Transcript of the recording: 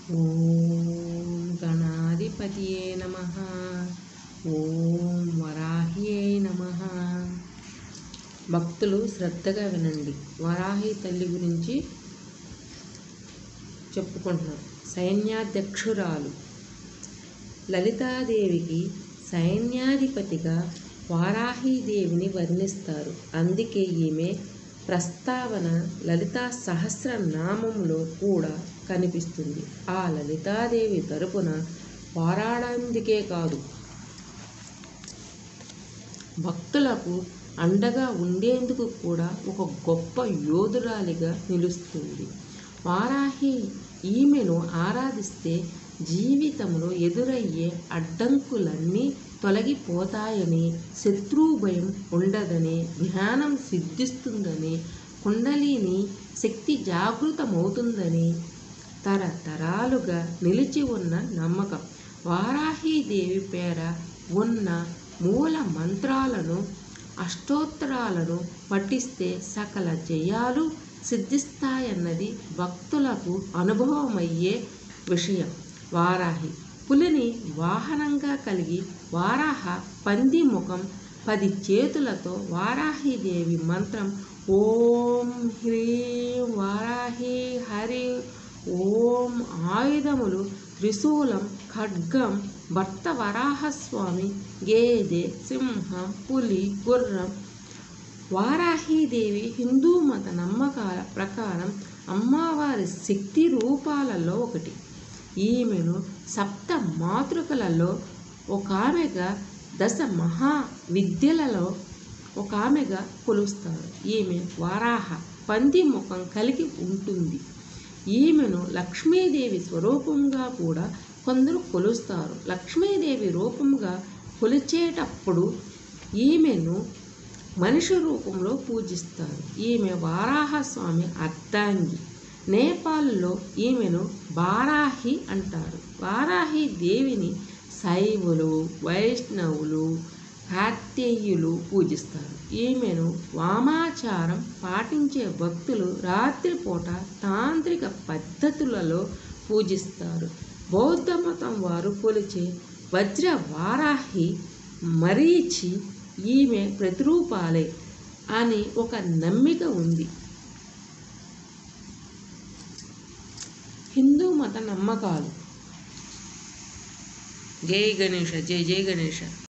ఓం గణాధిపతియే నమ ఓం వరాహ్యే నమ భక్తులు శ్రద్ధగా వినండి వరాహి తల్లి గురించి చెప్పుకుంటున్నాం సైన్యాధ్యక్షురాలు లలితాదేవికి సైన్యాధిపతిగా వారాహీదేవిని వర్ణిస్తారు అందుకే ఈమె ప్రస్తావన లలితా సహస్రనామంలో కూడా కనిపిస్తుంది ఆ లలితాదేవి తరపున పోరాడేందుకే కాదు భక్తులకు అండగా ఉండేందుకు కూడా ఒక గొప్ప యోధురాలిగా నిలుస్తుంది వారాహి ఈమెను ఆరాధిస్తే జీవితంలో ఎదురయ్యే అడ్డంకులన్నీ తొలగిపోతాయని శత్రువు భయం ఉండదని ధ్యానం సిద్ధిస్తుందని కుండలిని శక్తి జాగృతమవుతుందని తరతరాలుగా నిలిచి ఉన్న నమ్మకం వారాహీదేవి పేర ఉన్న మూల మంత్రాలను అష్టోత్తరాలను పఠిస్తే సకల జయాలు సిద్ధిస్తాయన్నది భక్తులకు అనుభవమయ్యే విషయం వారాహి పులిని వాహనంగా కలిగి వారాహ పంది ముఖం పది చేతులతో వారాహిదేవి మంత్రం ఓం హ్రీం వారాహి హరి ఓం ఆయుధములు త్రిశూలం ఖడ్గం భర్త వరాహస్వామి గేదె సింహం పులి గుర్రం వారాహీదేవి హిందూ మత నమ్మకాల ప్రకారం అమ్మవారి శక్తి రూపాలలో ఒకటి ఈమెను సప్త మాతృకలలో ఒక ఆమెగా దశ మహా విద్యలలో ఒక ఆమెగా కొలుస్తారు ఈమె వారాహ పంది ముఖం కలిగి ఉంటుంది ఈమెను లక్ష్మీదేవి స్వరూపంగా కూడా కొందరు కొలుస్తారు లక్ష్మీదేవి రూపంగా కొలిచేటప్పుడు ఈమెను మనిషి రూపంలో పూజిస్తారు ఈమె వారాహస్వామి అర్ధాంగి నేపాల్లో ఈమెను బారాహి అంటారు వారాహి దేవిని శైవులు వైష్ణవులు కార్తేయులు పూజిస్తారు ఈమెను వామాచారం పాటించే భక్తులు రాత్రిపూట తాంత్రిక పద్ధతులలో పూజిస్తారు బౌద్ధ మతం వారు కొలిచే వజ్ర వారాహి మరీచి ఈమె ప్రతిరూపాలే అని ఒక నమ్మిక ఉంది హిందూ మత నమ్మకాలు జై గణేష జై జై గణేష